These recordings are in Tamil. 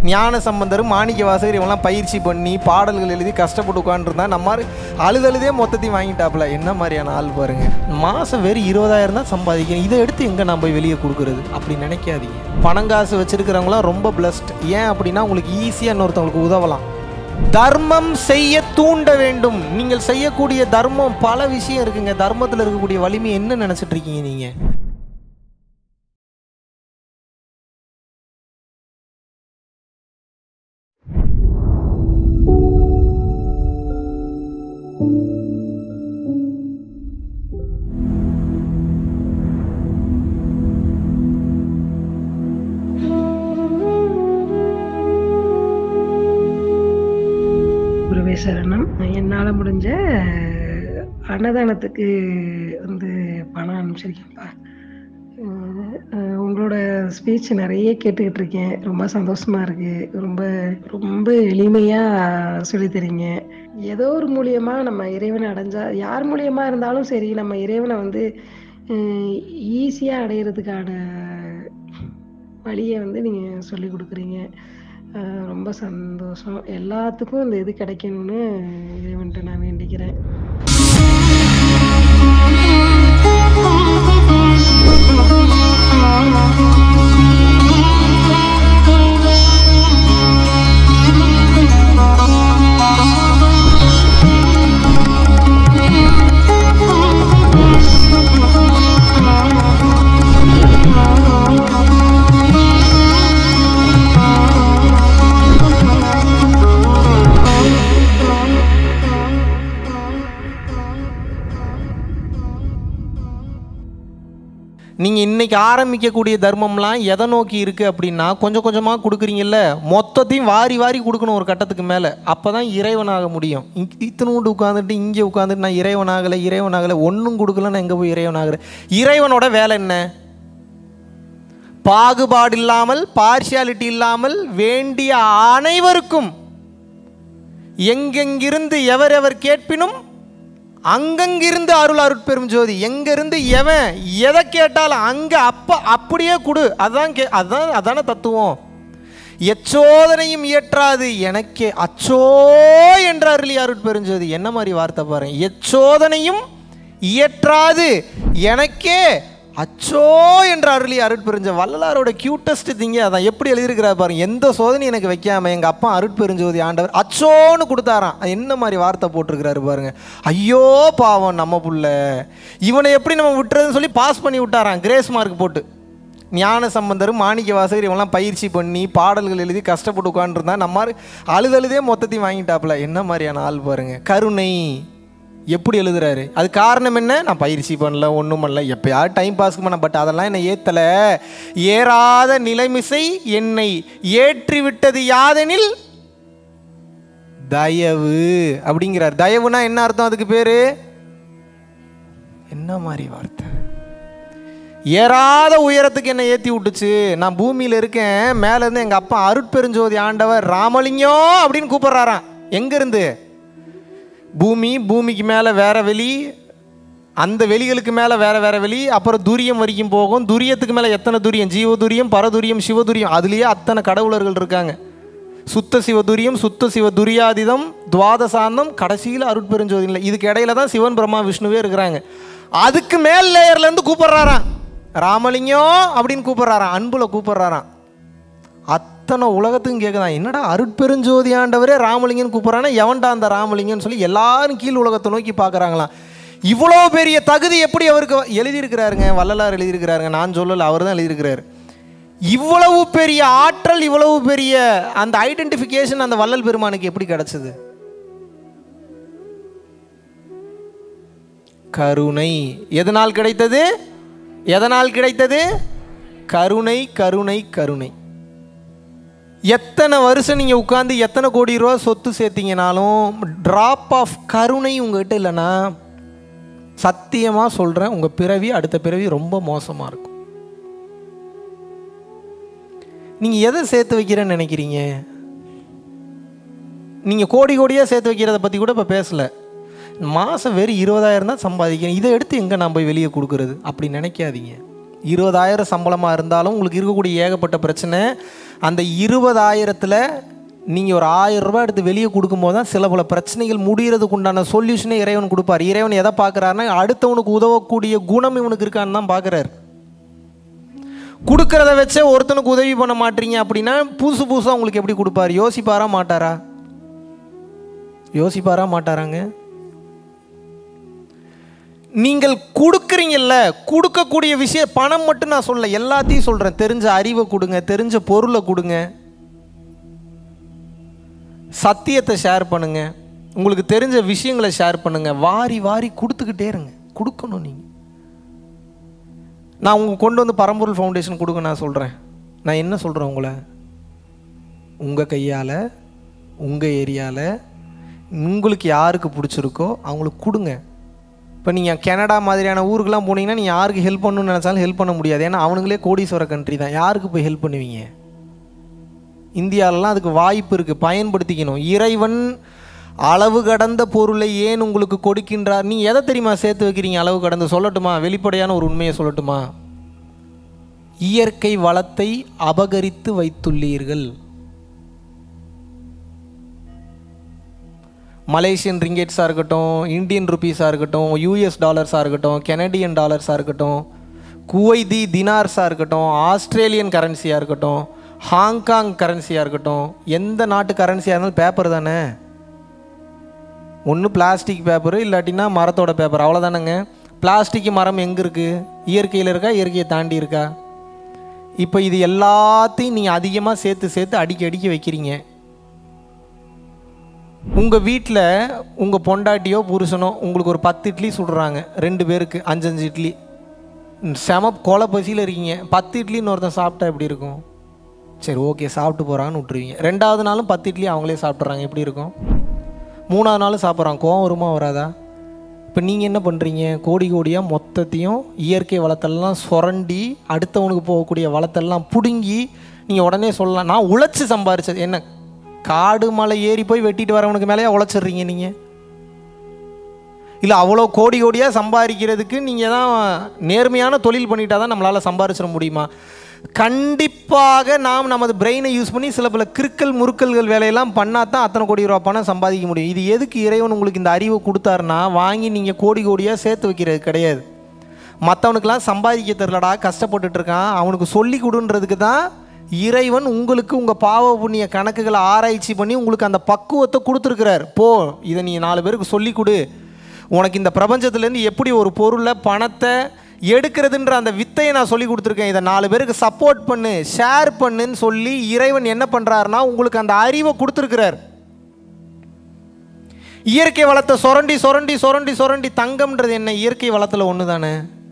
ஞான சம்பந்தர் மாணிக்க வாசகர் இவங்கெல்லாம் பயிற்சி பண்ணி பாடல்கள் எழுதி கஷ்டப்பட்டு உட்காந்துருந்தா நம்ம மாதிரி அழுதழுதே மொத்தத்தையும் வாங்கிட்டாப்புல என்ன மாதிரியான ஆள் பாருங்க மாதம் வெறும் இருபதாயிரம் தான் சம்பாதிக்கிறேன் இதை எடுத்து எங்கே நான் போய் வெளியே கொடுக்குறது அப்படி நினைக்காதீங்க பணங்காசு வச்சிருக்கிறவங்களாம் ரொம்ப பிளஸ்ட் ஏன் அப்படின்னா உங்களுக்கு ஈஸியாக இன்னொருத்தவங்களுக்கு உதவலாம் தர்மம் செய்ய தூண்ட வேண்டும் நீங்கள் செய்யக்கூடிய தர்மம் பல விஷயம் இருக்குங்க தர்மத்தில் இருக்கக்கூடிய வலிமை என்ன நினைச்சிட்டு இருக்கீங்க நீங்க குருவே சரணம் என்னால் முடிஞ்ச அன்னதானத்துக்கு வந்து பணம் அனுப்பிச்சிருக்கேன்ப்பா அஹ் அஹ் உங்களோட ஸ்பீச் நிறைய கேட்டுக்கிட்டு இருக்கேன் ரொம்ப சந்தோஷமா இருக்கு ரொம்ப ரொம்ப எளிமையா சொல்லித் தரீங்க ஏதோ ஒரு மூலியமா நம்ம இறைவனை அடைஞ்சா யார் மூலியமா இருந்தாலும் சரி நம்ம இறைவனை வந்து ஈஸியா அடையிறதுக்கான வழியை வந்து நீங்க சொல்லி கொடுக்குறீங்க அஹ் ரொம்ப சந்தோஷம் எல்லாத்துக்கும் இந்த இது கிடைக்கணும்னு இறைவன்ட்ட நான் வேண்டிக்கிறேன் நீங்கள் இன்னைக்கு ஆரம்பிக்கக்கூடிய தர்மம்லாம் எதை நோக்கி இருக்குது அப்படின்னா கொஞ்சம் கொஞ்சமாக கொடுக்குறீங்கல்ல மொத்தத்தையும் வாரி வாரி கொடுக்கணும் ஒரு கட்டத்துக்கு மேலே அப்போ தான் இறைவனாக முடியும் இ- இத்தனூண்டு உட்காந்துட்டு இங்கே உட்காந்துட்டு நான் இறைவனாகலை இறைவனாகலை ஒன்றும் கொடுக்கலன்னு எங்கே போய் இறைவனாகிறேன் இறைவனோட வேலை என்ன பாகுபாடு இல்லாமல் பார்ஷியாலிட்டி இல்லாமல் வேண்டிய அனைவருக்கும் எங்கெங்கிருந்து எவரெவர் கேட்பினும் அங்கங்கிருந்து அருள் அருட்பெரும் ஜோதி எங்கிருந்து எவன் எதை கேட்டாலும் அங்கே அப்போ அப்படியே கொடு அதான் கே அதான் அதான தத்துவம் எச்சோதனையும் இயற்றாது எனக்கே அச்சோ என்ற அருளி அருட்பெருஞ்சோதி என்ன மாதிரி வார்த்தை பாருங்க எச்சோதனையும் இயற்றாது எனக்கே அச்சோ என்ற அருளி அருட்பெருஞ்ச வள்ளலாரோட கியூட்டஸ்ட் திங்க அதான் எப்படி எழுதியிருக்கிறார் பாருங்க எந்த சோதனையும் எனக்கு வைக்காம எங்கள் அப்பா அருட்பெருஞ்சோதி ஆண்டவர் அச்சோன்னு கொடுத்தாராம் அது என்ன மாதிரி வார்த்தை போட்டிருக்கிறாரு பாருங்க ஐயோ பாவம் நம்ம புள்ள இவனை எப்படி நம்ம விட்டுறதுன்னு சொல்லி பாஸ் பண்ணி விட்டாராம் கிரேஸ் மார்க் போட்டு ஞான சம்பந்தர் மாணிக்க வாசகர் இவங்கெல்லாம் பயிற்சி பண்ணி பாடல்கள் எழுதி கஷ்டப்பட்டு உட்காந்துருந்தா நம்ம மாதிரி அழுதழுதே மொத்தத்தையும் வாங்கிட்டாப்புல என்ன மாதிரியான ஆள் பாருங்க கருணை எப்படி எழுதுறாரு அது காரணம் என்ன நான் பயிற்சி பண்ணல ஒன்றும் பண்ணல எப்பயாவது டைம் பாஸ்க்கு பண்ண பட் அதெல்லாம் என்னை ஏத்தலை ஏறாத நிலைமிசை என்னை ஏற்றி விட்டது யாதெனில் தயவு அப்படிங்கிறார் தயவுனா என்ன அர்த்தம் அதுக்கு பேரு என்ன மாதிரி வார்த்தை ஏறாத உயரத்துக்கு என்னை ஏற்றி விட்டுச்சு நான் பூமியில் இருக்கேன் மேலேருந்து எங்கள் அப்பா அருட்பெருஞ்சோதி ஆண்டவர் ராமலிங்கம் அப்படின்னு கூப்பிட்றாராம் எங்கேருந்து பூமி பூமிக்கு மேலே வேற வெளி அந்த வெளிகளுக்கு மேலே வேற வேற வெளி அப்புறம் துரியம் வரைக்கும் போகும் துரியத்துக்கு மேலே எத்தனை துரியம் ஜீவதுரியம் பரதுரியம் சிவதுரியம் அதுலேயே அத்தனை கடவுளர்கள் இருக்காங்க சுத்த சிவதுரியம் சுத்த சிவ துரியாதிதம் துவாதசாந்தம் கடைசியில் அருட்பெருஞ்சோதியில் இதுக்கு இடையில தான் சிவன் பிரம்மா விஷ்ணுவே இருக்கிறாங்க அதுக்கு மேல் லேயர்லேருந்து கூப்பிட்றாராம் ராமலிங்கம் அப்படின்னு கூப்பிட்றாராம் அன்புல கூப்பிட்றாராம் அத்தனை உலகத்துக்கும் கேட்குதான் என்னடா அருட்பெருஞ்சோதி ஆண்டவரே ராமலிங்கன்னு கூப்பிட்றானா எவன்டா அந்த ராமலிங்கன்னு சொல்லி எல்லாரும் கீழ் உலகத்தை நோக்கி பார்க்குறாங்களாம் இவ்வளோ பெரிய தகுதி எப்படி அவருக்கு எழுதியிருக்கிறாருங்க வள்ளலார் எழுதியிருக்கிறாருங்க நான் சொல்லல அவர் தான் எழுதியிருக்கிறாரு இவ்வளவு பெரிய ஆற்றல் இவ்வளவு பெரிய அந்த ஐடென்டிஃபிகேஷன் அந்த வள்ளல் பெருமானுக்கு எப்படி கிடைச்சது கருணை எதனால் கிடைத்தது எதனால் கிடைத்தது கருணை கருணை கருணை எத்தனை வருஷம் நீங்கள் உட்காந்து எத்தனை கோடி ரூபா சொத்து சேர்த்தீங்கனாலும் ட்ராப் ஆஃப் கருணை உங்ககிட்ட இல்லைன்னா சத்தியமாக சொல்கிறேன் உங்கள் பிறவி அடுத்த பிறவி ரொம்ப மோசமாக இருக்கும் நீங்கள் எதை சேர்த்து வைக்கிறேன்னு நினைக்கிறீங்க நீங்கள் கோடி கோடியாக சேர்த்து வைக்கிறத பற்றி கூட இப்போ பேசலை மாதம் வெறும் இருபதாயிரம் தான் சம்பாதிக்கிறேன் இதை எடுத்து எங்கே நான் போய் வெளியே கொடுக்குறது அப்படி நினைக்காதீங்க இருபதாயிரம் சம்பளமாக இருந்தாலும் உங்களுக்கு இருக்கக்கூடிய ஏகப்பட்ட பிரச்சனை அந்த இருபதாயிரத்தில் நீங்கள் ஒரு ஆயிரம் ரூபாய் எடுத்து வெளியே கொடுக்கும்போது தான் சில பல பிரச்சனைகள் முடியறதுக்கு உண்டான சொல்யூஷனே இறைவன் கொடுப்பார் இறைவன் எதை பார்க்குறாருன்னா அடுத்தவனுக்கு உதவக்கூடிய குணம் இவனுக்கு இருக்கான்னு தான் பார்க்குறாரு கொடுக்கறத வச்சே ஒருத்தனுக்கு உதவி பண்ண மாட்டீங்க அப்படின்னா புதுசு புதுசாக உங்களுக்கு எப்படி கொடுப்பாரு யோசிப்பாரா மாட்டாரா யோசிப்பாரா மாட்டாராங்க நீங்கள் கொடுக்குறீங்கல்ல கொடுக்கக்கூடிய விஷயம் பணம் மட்டும் நான் சொல்ல எல்லாத்தையும் சொல்கிறேன் தெரிஞ்ச அறிவை கொடுங்க தெரிஞ்ச பொருளை கொடுங்க சத்தியத்தை ஷேர் பண்ணுங்க உங்களுக்கு தெரிஞ்ச விஷயங்களை ஷேர் பண்ணுங்க வாரி வாரி கொடுத்துக்கிட்டே இருங்க கொடுக்கணும் நீங்கள் நான் உங்களுக்கு கொண்டு வந்து பரம்பொருள் ஃபவுண்டேஷன் கொடுங்க நான் சொல்கிறேன் நான் என்ன சொல்கிறேன் உங்களை உங்கள் கையால் உங்கள் ஏரியாவில் உங்களுக்கு யாருக்கு பிடிச்சிருக்கோ அவங்களுக்கு கொடுங்க இப்போ நீங்கள் கனடா மாதிரியான ஊருக்கெலாம் போனீங்கன்னா நீங்கள் யாருக்கு ஹெல்ப் பண்ணணும்னு நினச்சாலும் ஹெல்ப் பண்ண முடியாது ஏன்னா அவனுங்களே கோடீஸ்வர கண்ட்ரி தான் யாருக்கு போய் ஹெல்ப் பண்ணுவீங்க இந்தியாவிலலாம் அதுக்கு வாய்ப்பு இருக்குது பயன்படுத்திக்கணும் இறைவன் அளவு கடந்த பொருளை ஏன் உங்களுக்கு கொடுக்கின்றார் நீ எதை தெரியுமா சேர்த்து வைக்கிறீங்க அளவு கடந்து சொல்லட்டுமா வெளிப்படையான ஒரு உண்மையை சொல்லட்டுமா இயற்கை வளத்தை அபகரித்து வைத்துள்ளீர்கள் மலேசியன் ரிங்கெட்ஸாக இருக்கட்டும் இந்தியன் ருபீஸாக இருக்கட்டும் யூஎஸ் டாலர்ஸாக இருக்கட்டும் கெனடியன் டாலர்ஸாக இருக்கட்டும் குவைதி தினார்ஸாக இருக்கட்டும் ஆஸ்திரேலியன் கரன்சியாக இருக்கட்டும் ஹாங்காங் கரன்சியாக இருக்கட்டும் எந்த நாட்டு கரன்சியாக இருந்தாலும் பேப்பர் தானே ஒன்று பிளாஸ்டிக் பேப்பரு இல்லாட்டினா மரத்தோட பேப்பர் அவ்வளோதானங்க பிளாஸ்டிக் மரம் எங்கே இருக்குது இயற்கையில் இருக்கா இயற்கையை தாண்டி இருக்கா இப்போ இது எல்லாத்தையும் நீங்கள் அதிகமாக சேர்த்து சேர்த்து அடிக்க அடிக்க வைக்கிறீங்க உங்கள் வீட்டில் உங்கள் பொண்டாட்டியோ புருஷனோ உங்களுக்கு ஒரு பத்து இட்லி சுடுறாங்க ரெண்டு பேருக்கு அஞ்சஞ்சு இட்லி செம கொலை பசியில் இருக்கீங்க பத்து இட்லின்னு ஒருத்தன் சாப்பிட்டா எப்படி இருக்கும் சரி ஓகே சாப்பிட்டு போகிறான்னு விட்டுருவீங்க ரெண்டாவது நாளும் பத்து இட்லி அவங்களே சாப்பிட்றாங்க எப்படி இருக்கும் மூணாவது நாளும் சாப்பிட்றாங்க கோவம் வருமா வராதா இப்போ நீங்கள் என்ன பண்ணுறீங்க கோடி கோடியாக மொத்தத்தையும் இயற்கை வளத்தெல்லாம் சுரண்டி அடுத்தவனுக்கு போகக்கூடிய வளத்தெல்லாம் பிடுங்கி நீங்கள் உடனே சொல்லலாம் நான் உழைச்சி சம்பாரிச்சது என்ன காடு மலை ஏறி போய் வெட்டிட்டு வரவனுக்கு மேலேயே உழைச்சிடுறீங்க நீங்கள் இல்லை அவ்வளோ கோடி கோடியாக சம்பாதிக்கிறதுக்கு நீங்கள் தான் நேர்மையான தொழில் பண்ணிட்டா தான் நம்மளால் சம்பாரிச்சிட முடியுமா கண்டிப்பாக நாம் நமது பிரெயினை யூஸ் பண்ணி சில பல கிறுக்கல் முறுக்கல்கள் வேலையெல்லாம் பண்ணால் தான் அத்தனை கோடி ரூபா பணம் சம்பாதிக்க முடியும் இது எதுக்கு இறைவன் உங்களுக்கு இந்த அறிவை கொடுத்தாருன்னா வாங்கி நீங்கள் கோடி கோடியாக சேர்த்து வைக்கிறது கிடையாது மற்றவனுக்கெல்லாம் சம்பாதிக்க தெரிலடா கஷ்டப்பட்டுட்டு இருக்கான் அவனுக்கு சொல்லி கொடுன்றதுக்கு தான் இறைவன் உங்களுக்கு உங்கள் பாவ புண்ணிய கணக்குகளை ஆராய்ச்சி பண்ணி உங்களுக்கு அந்த பக்குவத்தை கொடுத்துருக்கிறார் போ இதை நீ நாலு பேருக்கு சொல்லி கொடு உனக்கு இந்த பிரபஞ்சத்துலேருந்து எப்படி ஒரு பொருளை பணத்தை எடுக்கிறதுன்ற அந்த வித்தையை நான் சொல்லி கொடுத்துருக்கேன் இதை நாலு பேருக்கு சப்போர்ட் பண்ணு ஷேர் பண்ணுன்னு சொல்லி இறைவன் என்ன பண்ணுறாருன்னா உங்களுக்கு அந்த அறிவை கொடுத்துருக்கிறார் இயற்கை வளத்தை சுரண்டி சுரண்டி சுரண்டி சுரண்டி தங்கம்ன்றது என்ன இயற்கை வளத்தில் ஒன்று தானே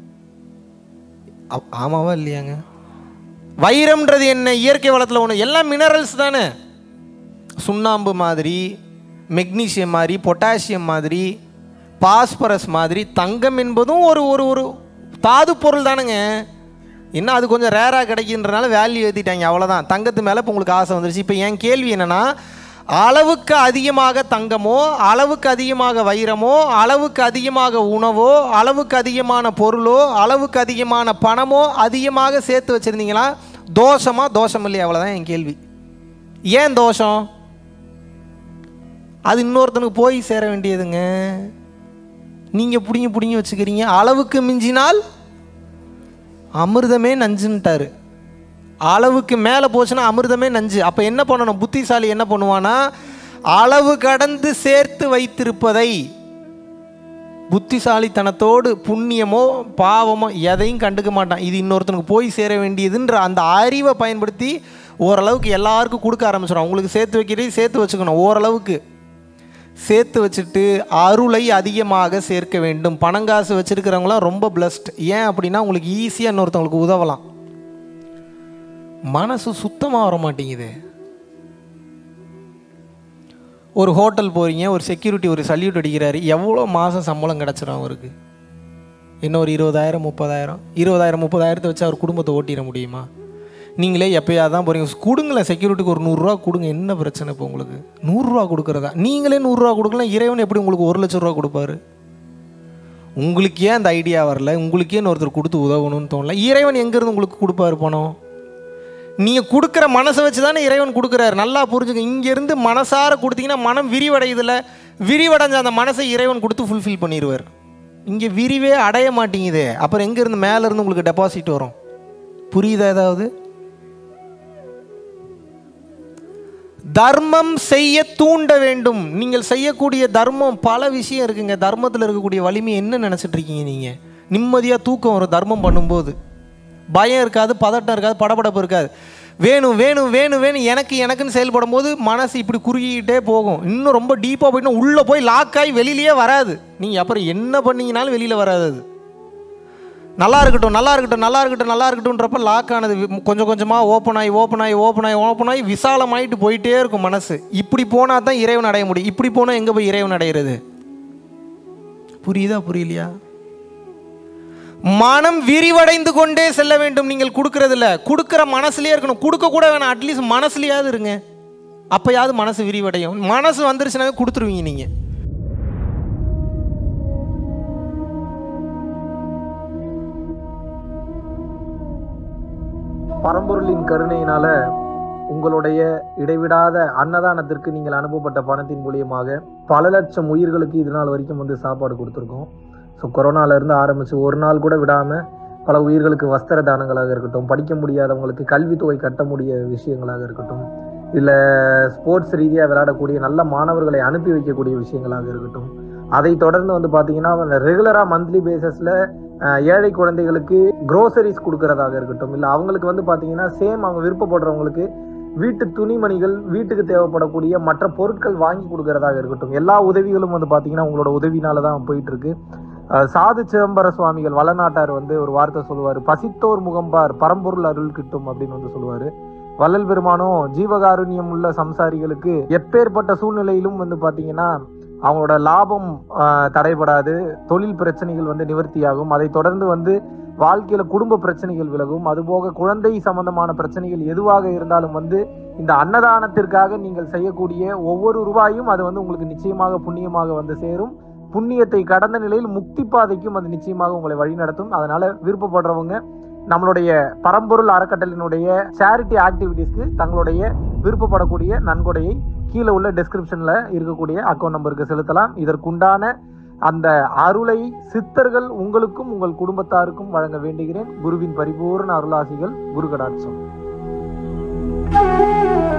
ஆ- ஆமாவா இல்லையாங்க வைரம்ன்றது என்ன இயற்கை வளத்தில் ஒன்று எல்லாம் மினரல்ஸ் தானே சுண்ணாம்பு மாதிரி மெக்னீசியம் மாதிரி பொட்டாசியம் மாதிரி பாஸ்பரஸ் மாதிரி தங்கம் என்பதும் ஒரு ஒரு ஒரு தாது பொருள் தானுங்க என்ன அது கொஞ்சம் ரேராக கிடைக்கின்றனால வேல்யூ ஏற்றிட்டாங்க அவ்வளோதான் தங்கத்து மேலே இப்போ உங்களுக்கு ஆசை வந்துருச்சு இப்போ என் கேள்வி என்னென்னா அளவுக்கு அதிகமாக தங்கமோ அளவுக்கு அதிகமாக வைரமோ அளவுக்கு அதிகமாக உணவோ அளவுக்கு அதிகமான பொருளோ அளவுக்கு அதிகமான பணமோ அதிகமாக சேர்த்து வச்சுருந்தீங்களா தோஷமா தோஷம் இல்லையா அவ்வளோதான் என் கேள்வி ஏன் தோஷம் அது இன்னொருத்தனுக்கு போய் சேர வேண்டியதுங்க நீங்கள் பிடிங்கி பிடிங்கி வச்சுக்கிறீங்க அளவுக்கு மிஞ்சினால் அமிர்தமே நஞ்சுன்ட்டாரு அளவுக்கு மேலே போச்சுன்னா அமிர்தமே நஞ்சு அப்போ என்ன பண்ணணும் புத்திசாலி என்ன பண்ணுவானா அளவு கடந்து சேர்த்து வைத்திருப்பதை புத்திசாலித்தனத்தோடு புண்ணியமோ பாவமோ எதையும் கண்டுக்க மாட்டான் இது இன்னொருத்தனுக்கு போய் சேர வேண்டியதுன்ற அந்த அறிவை பயன்படுத்தி ஓரளவுக்கு எல்லாருக்கும் கொடுக்க ஆரம்பிச்சிடும் உங்களுக்கு சேர்த்து வைக்கிறதே சேர்த்து வச்சுக்கணும் ஓரளவுக்கு சேர்த்து வச்சுட்டு அருளை அதிகமாக சேர்க்க வேண்டும் பணங்காசு வச்சுருக்கிறவங்களாம் ரொம்ப பிளஸ்ட் ஏன் அப்படின்னா உங்களுக்கு ஈஸியாக இன்னொருத்தவங்களுக்கு உதவலாம் மனசு சுத்தமாக வர மாட்டேங்குது ஒரு ஹோட்டல் போகிறீங்க ஒரு செக்யூரிட்டி ஒரு சல்யூட் அடிக்கிறாரு எவ்வளோ மாதம் சம்பளம் கிடச்சிரும் அவருக்கு என்ன ஒரு இருபதாயிரம் முப்பதாயிரம் இருபதாயிரம் முப்பதாயிரத்தை வச்சு அவர் குடும்பத்தை ஓட்டிட முடியுமா நீங்களே எப்போயா தான் போகிறீங்க கொடுங்களேன் செக்யூரிட்டிக்கு ஒரு நூறுரூவா கொடுங்க என்ன பிரச்சனை இப்போ உங்களுக்கு நூறுரூவா கொடுக்குறதா நீங்களே நூறுரூவா கொடுக்கலாம் இறைவன் எப்படி உங்களுக்கு ஒரு லட்ச ரூபா கொடுப்பாரு உங்களுக்கு ஏன் அந்த ஐடியா வரல உங்களுக்கு ஏன் ஒருத்தர் கொடுத்து உதவணும்னு தோணல இறைவன் எங்கேருந்து உங்களுக்கு கொடுப்பாரு பணம் நீங்கள் கொடுக்குற மனசை வச்சு தானே இறைவன் கொடுக்குறாரு நல்லா புரிஞ்சுங்க இங்கேருந்து மனசார கொடுத்தீங்கன்னா மனம் விரிவடையுதுல விரிவடைஞ்ச அந்த மனசை இறைவன் கொடுத்து ஃபுல்ஃபில் பண்ணிடுவார் இங்கே விரிவே அடைய மாட்டேங்குதே அப்புறம் எங்கேருந்து மேலேருந்து உங்களுக்கு டெபாசிட் வரும் புரியுதா ஏதாவது தர்மம் செய்ய தூண்ட வேண்டும் நீங்கள் செய்யக்கூடிய தர்மம் பல விஷயம் இருக்குங்க தர்மத்தில் இருக்கக்கூடிய வலிமை என்ன நினச்சிட்டு இருக்கீங்க நீங்கள் நிம்மதியாக தூக்கம் வரும் தர்மம் பண்ணும்போது பயம் இருக்காது பதட்டம் இருக்காது படபடப்பு இருக்காது வேணும் வேணும் வேணும் வேணும் எனக்கு எனக்குன்னு செயல்படும் போது மனசு இப்படி குறுகிக்கிட்டே போகும் இன்னும் ரொம்ப டீப்பாக போயிட்டு உள்ளே போய் லாக் ஆகி வெளியிலேயே வராது நீங்கள் அப்புறம் என்ன பண்ணீங்கனாலும் வெளியில் வராது அது நல்லா இருக்கட்டும் நல்லா இருக்கட்டும் நல்லா இருக்கட்டும் நல்லா இருக்கட்டும்ன்றப்ப லாக் ஆனது வி- கொஞ்சம் கொஞ்சமாக ஓப்பன் ஆகி ஓப்பன் ஆகி ஓப்பன் ஆகி ஓப்பன் ஆகி விசாலமாயிட்டு போயிட்டே இருக்கும் மனசு இப்படி போனால் தான் இறைவன் அடைய முடியும் இப்படி போனால் எங்கே போய் இறைவன் அடையிறது புரியுதா புரியலையா மனம் விரிவடைந்து கொண்டே செல்ல வேண்டும் நீங்கள் கொடுக்கறதில்ல கொடுக்குற மனசுலயே இருக்கணும் கொடுக்க கூட வேணாம் அட்லீஸ்ட் மனசுலயாவது இருங்க அப்பயாவது மனசு விரிவடையும் மனசு வந்துருச்சுனாவே கொடுத்துருவீங்க நீங்கள் பரம்பொருளின் கருணையினால உங்களுடைய இடைவிடாத அன்னதானத்திற்கு நீங்கள் அனுப்பப்பட்ட பணத்தின் மூலியமாக பல லட்சம் உயிர்களுக்கு இது நாள் வரைக்கும் வந்து சாப்பாடு கொடுத்துருக்கோம் ஸோ கொரோனால இருந்து ஆரம்பிச்சு ஒரு நாள் கூட விடாம பல உயிர்களுக்கு வஸ்திர தானங்களாக இருக்கட்டும் படிக்க முடியாதவங்களுக்கு கல்வித்தொகை கட்ட முடிய விஷயங்களாக இருக்கட்டும் இல்லை ஸ்போர்ட்ஸ் ரீதியாக விளையாடக்கூடிய நல்ல மாணவர்களை அனுப்பி வைக்கக்கூடிய விஷயங்களாக இருக்கட்டும் அதை தொடர்ந்து வந்து பார்த்தீங்கன்னா ரெகுலராக மந்த்லி பேசிஸில் ஏழை குழந்தைகளுக்கு க்ரோசரிஸ் கொடுக்கறதாக இருக்கட்டும் இல்லை அவங்களுக்கு வந்து பார்த்தீங்கன்னா சேம் அவங்க விருப்பப்படுறவங்களுக்கு வீட்டு துணிமணிகள் வீட்டுக்கு தேவைப்படக்கூடிய மற்ற பொருட்கள் வாங்கி கொடுக்கறதாக இருக்கட்டும் எல்லா உதவிகளும் வந்து பார்த்தீங்கன்னா உங்களோட உதவினால தான் போயிட்டு இருக்கு அஹ் சாது சிதம்பர சுவாமிகள் வளநாட்டார் வந்து ஒரு வார்த்தை சொல்லுவார் பசித்தோர் முகம்பார் பரம்பொருள் அருள் கிட்டும் அப்படின்னு வந்து சொல்லுவாரு வள்ளல் பெருமானும் ஜீவகாருண்யம் உள்ள சம்சாரிகளுக்கு எப்பேற்பட்ட சூழ்நிலையிலும் வந்து பாத்தீங்கன்னா அவங்களோட லாபம் ஆஹ், தடைபடாது தொழில் பிரச்சனைகள் வந்து நிவர்த்தியாகும் அதை தொடர்ந்து வந்து வாழ்க்கையில குடும்ப பிரச்சனைகள் விலகும் அதுபோக குழந்தை சம்பந்தமான பிரச்சனைகள் எதுவாக இருந்தாலும் வந்து இந்த அன்னதானத்திற்காக நீங்கள் செய்யக்கூடிய ஒவ்வொரு ரூபாயும் அது வந்து உங்களுக்கு நிச்சயமாக புண்ணியமாக வந்து சேரும் புண்ணியத்தை கடந்த நிலையில் முக்தி பாதைக்கும் அது நிச்சயமாக உங்களை வழிநடத்தும் அதனால விருப்பப்படுறவங்க நம்மளுடைய பரம்பொருள் அறக்கட்டளினுடைய சேரிட்டி ஆக்டிவிட்டீஸ்க்கு தங்களுடைய விருப்பப்படக்கூடிய நன்கொடையை கீழே உள்ள டெஸ்கிரிப்ஷன்ல இருக்கக்கூடிய அக்கௌண்ட் நம்பருக்கு செலுத்தலாம் இதற்குண்டான அந்த அருளை சித்தர்கள் உங்களுக்கும் உங்கள் குடும்பத்தாருக்கும் வழங்க வேண்டுகிறேன் குருவின் பரிபூர்ண அருளாசிகள் குரு கடாட்சம்